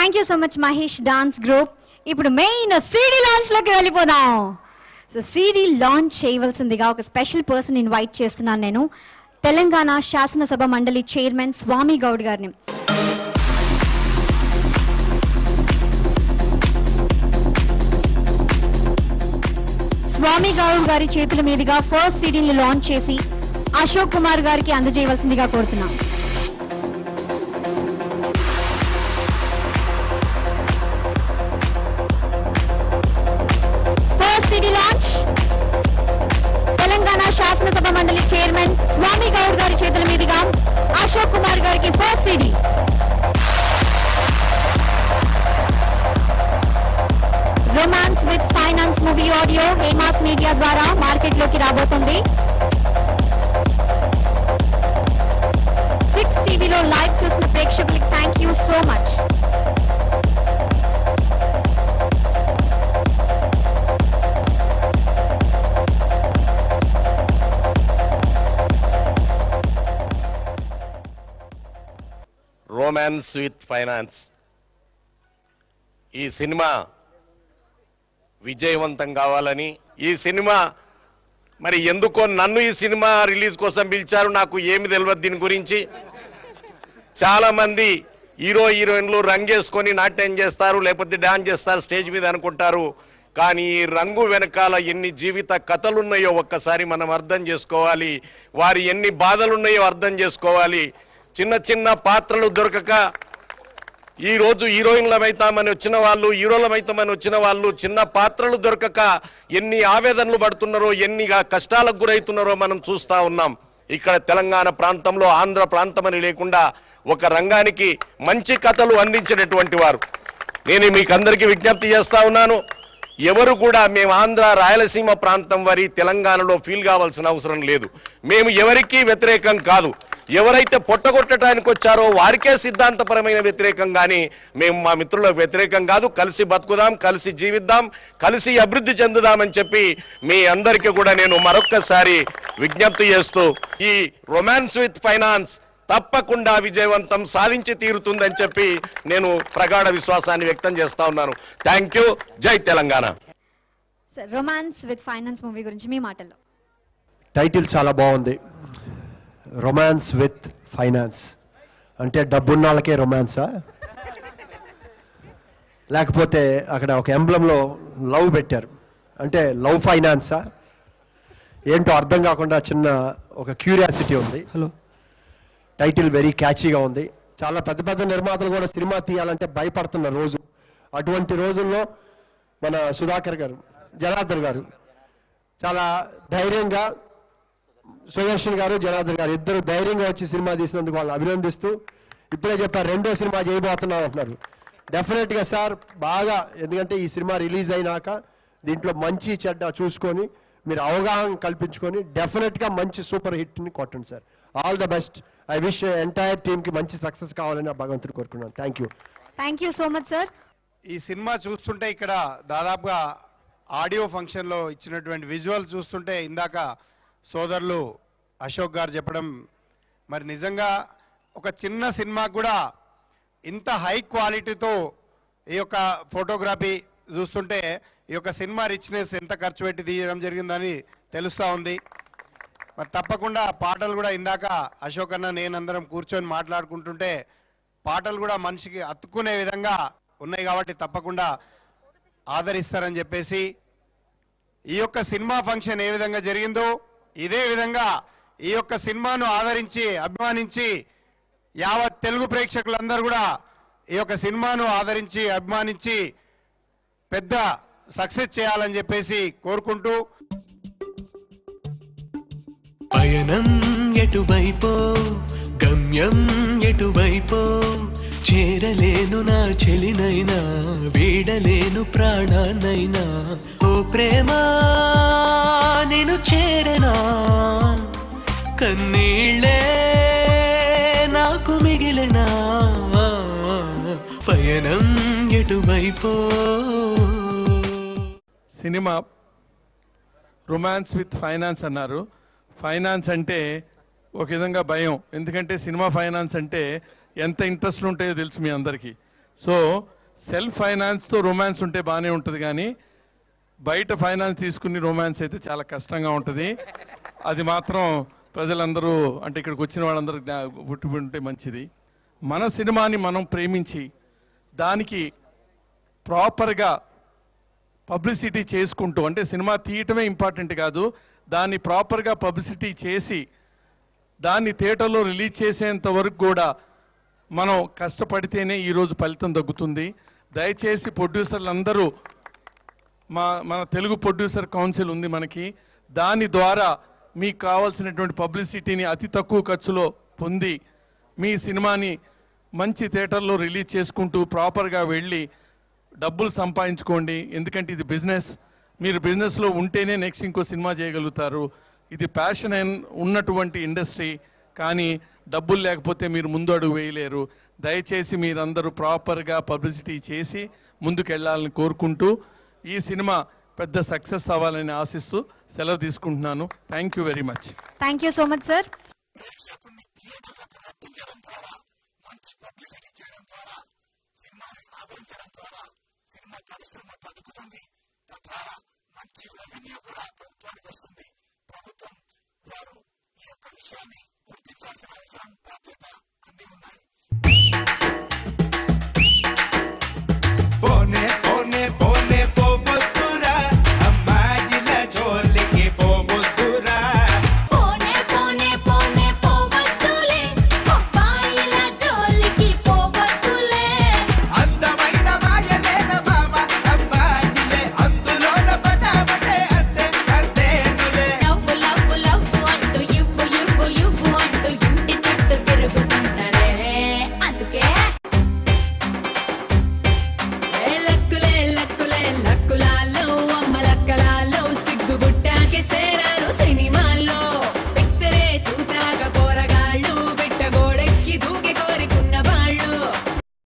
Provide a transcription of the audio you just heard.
thank you so much Mahesh dance group ఇప్పుడు main CD launch లోకి వెళ్ళిపోదాం సో సీడీ లాంచ్ చేయవలసిందిగా ఒక స్పెషల్ పర్సన్ ఇన్వైట్ చేస్తున్నాను నేను తెలంగాణ శాసనసభ మండలి చైర్మన్ స్వామి గౌడ్ గారిని స్వామి గౌడ్ గారి చేతుల మీదుగా ఫస్ట్ సీడీని లాంచ్ చేసి అశోక్ కుమార్ గారికి అందజేయవలసిందిగా కోరుతున్నాం ఫస్ట్ సిటీ లాంచ్ తెలంగాణ శాసనసభ మండలి చైర్మన్ స్వామి గౌడ్ గారి చేతుల మీదుగా అశోక్ కుమార్ గారికి first city romance with finance movie audio Hemas media ద్వారా మార్కెట్లోకి రాబోతుంది సిక్స్ టీవీలో లైవ్ చూస్తున్న ప్రేక్షకులకి thank you so much romance with finance ఈ సినిమా విజయవంతం కావాలని ఈ సినిమా మరి ఎందుకో నన్ను ఈ సినిమా రిలీజ్ కోసం పిలిచారు నాకు ఏమి తెలియదు దీని గురించి చాలా మంది హీరో హీరోయిన్లు రంగేసుకొని నాట్యం చేస్తారు లేకపోతే డాన్స్ చేస్తారు స్టేజ్ మీద అనుకుంటారు కానీ ఈ రంగు వెనకాల ఎన్ని జీవిత కథలు ఉన్నాయో ఒక్కసారి మనం అర్థం చేసుకోవాలి వారి ఎన్ని బాధలు ఉన్నాయో అర్థం చేసుకోవాలి చిన్న చిన్న పాత్రలు దొరకక ఈ రోజు హీరోయిన్లమైతామని వచ్చిన వాళ్ళు హీరోలమైతామని వచ్చిన వాళ్ళు చిన్న పాత్రలు దొరకక ఎన్ని ఆవేదనలు పడుతున్నారో ఎన్ని కష్టాలకు గురవుతున్నారో మనం చూస్తా ఉన్నాం ఇక్కడ తెలంగాణ ప్రాంతంలో ఆంధ్ర ప్రాంతం అని లేకుండా ఒక రంగానికి మంచి కథలు అందించినటువంటి వారు నేను మీకు అందరికీ విజ్ఞప్తి చేస్తా ఉన్నాను ఎవరు కూడా మేము ఆంధ్ర రాయలసీమ ప్రాంతం వారి తెలంగాణలో ఫీల్ కావాల్సిన అవసరం లేదు మేము ఎవరికీ వ్యతిరేకం కాదు ఎవరైతే పొట్టగొట్టడానికి వచ్చారో వారికే సిద్ధాంతపరమైన వ్యతిరేకం కానీ మేము మా మిత్రులకు వ్యతిరేకం కాదు కలిసి బతుకుదాం కలిసి జీవిద్దాం కలిసి అభివృద్ధి చెందుదామని చెప్పి మీ అందరికీ కూడా నేను మరొక్కసారి విజ్ఞప్తి చేస్తూ ఈ రొమాన్స్ విత్ ఫైనాన్స్ తప్పకుండా విజయవంతం సాధించి తీరుతుందని చెప్పి నేను ప్రగాఢ విశ్వాసాన్ని వ్యక్తం చేస్తా ఉన్నాను thank you Jai Telangana romance with finance movie గురించి మీ మాటల్లో టైటిల్ చాలా బాగుంది రొమాన్స్ విత్ ఫైనాన్స్ అంటే డబ్బున్న వాళ్ళకే రొమాన్సా లేకపోతే అక్కడ ఒక ఎంబ్లంలో లవ్ పెట్టారు అంటే లవ్ ఫైనాన్సా ఏంటో అర్థం కాకుండా చిన్న ఒక క్యూరియాసిటీ ఉంది హలో టైటిల్ వెరీ క్యాచీగా ఉంది చాలా పెద్ద పెద్ద నిర్మాతలు కూడా సినిమా తీయాలంటే భయపడుతున్న రోజు అటువంటి రోజుల్లో మన సుధాకర్ గారు జనార్దన్ గారు చాలా ధైర్యంగా సుదర్శన్ గారు జనార్దన్ గారు ఇద్దరు ధైర్యంగా వచ్చి సినిమా తీసినందుకు వాళ్ళు అభినందిస్తూ ఇప్పుడే చెప్పారు రెండో సినిమా చేయబోతున్నాం అంటున్నారు డెఫినెట్గా సార్ బాగా ఎందుకంటే ఈ సినిమా రిలీజ్ అయినాక దీంట్లో మంచి చెడ్డ చూసుకొని మీరు అవగాహన కల్పించుకొని డెఫినెట్గా మంచి సూపర్ హిట్ని కొట్టండి sir all the best I wish entire టీమ్కి మంచి సక్సెస్ కావాలని ఆ భగవంతుడు కోరుకున్నాను thank you thank you so much sir ఈ సినిమా చూస్తుంటే ఇక్కడ దాదాపుగా ఆడియో ఫంక్షన్లో ఇచ్చినటువంటి విజువల్ చూస్తుంటే ఇందాక సోదరులు అశోక్ గారు చెప్పడం మరి నిజంగా ఒక చిన్న సినిమాకు కూడా ఇంత హై క్వాలిటీతో ఈ యొక్క ఫోటోగ్రఫీ చూస్తుంటే ఈ యొక్క సినిమా రిచ్నెస్ ఎంత ఖర్చు పెట్టి తీయడం జరిగిందని తెలుస్తూ ఉంది మరి తప్పకుండా పాటలు కూడా ఇందాక అశోక్ అన్న నేను అందరం కూర్చొని మాట్లాడుకుంటుంటే పాటలు కూడా మనిషికి అతుక్కునే విధంగా ఉన్నాయి కాబట్టి తప్పకుండా ఆదరిస్తారని చెప్పేసి ఈ యొక్క సినిమా ఫంక్షన్ ఏ విధంగా జరిగిందో ఇదే విధంగా ఈ యొక్క సినిమాను ఆదరించి అభిమానించి యావత్ తెలుగు ప్రేక్షకులందరూ కూడా ఈ యొక్క సినిమాను ఆదరించి అభిమానించి పెద్ద సక్సెస్ చేయాలని చెప్పేసి కోరుకుంటూ పయనం ఎటువైపో గమ్యం ఎటువైపో చేరలేను నా చెలినైనా వీడలేను ప్రాణానైనా ఓ ప్రేమ నేను చేరనా కన్నీళ్ళే నాకు మిగిలినా పయనం ఎటువైపో సినిమా రొమాన్స్ విత్ ఫైనాన్స్ అన్నారు ఫైనాన్స్ అంటే ఒక విధంగా భయం ఎందుకంటే సినిమా ఫైనాన్స్ అంటే ఎంత ఇంట్రెస్ట్ ఉంటాయో తెలుసు మీ అందరికీ సో సెల్ఫ్ ఫైనాన్స్తో రొమాన్స్ ఉంటే బాగానే ఉంటుంది కానీ బయట ఫైనాన్స్ తీసుకుని రొమాన్స్ అయితే చాలా కష్టంగా ఉంటుంది అది మాత్రం ప్రజలందరూ అంటే ఇక్కడికి వచ్చిన వాళ్ళందరూ జ్ఞా- గుర్తుకుంటే మంచిది మన సినిమాని మనం ప్రేమించి దానికి ప్రాపర్గా పబ్లిసిటీ చేసుకుంటూ అంటే సినిమా తీయటమే ఇంపార్టెంట్ కాదు దాన్ని ప్రాపర్గా పబ్లిసిటీ చేసి దాన్ని థియేటర్లో రిలీజ్ చేసేంత వరకు కూడా మనం కష్టపడితేనే ఈరోజు ఫలితం తగ్గుతుంది దయచేసి ప్రొడ్యూసర్లు అందరూ మా మన తెలుగు ప్రొడ్యూసర్ కౌన్సిల్ ఉంది మనకి దాని ద్వారా మీకు కావాల్సినటువంటి పబ్లిసిటీని అతి తక్కువ ఖర్చులో పొంది మీ సినిమాని మంచి థియేటర్లో రిలీజ్ చేసుకుంటూ ప్రాపర్గా వెళ్ళి డబ్బులు సంపాదించుకోండి ఎందుకంటే ఇది బిజినెస్ మీరు బిజినెస్లో ఉంటేనే నెక్స్ట్ ఇంకో సినిమా చేయగలుగుతారు ఇది ప్యాషన్ ఉన్నటువంటి ఇండస్ట్రీ కానీ డబ్బులు లేకపోతే మీరు ముందు అడుగు వేయలేరు దయచేసి మీరందరూ ప్రాపర్గా పబ్లిసిటీ చేసి ముందుకెళ్ళాలని కోరుకుంటూ ఈ సినిమా పెద్ద సక్సెస్ అవ్వాలని ఆశిస్తూ సెలవు తీసుకుంటున్నాను thank you very much thank you so much sir ప్రభుత్వం వారు ఈ యొక్క విషయాన్ని గుర్తించాల్సిన అవసరం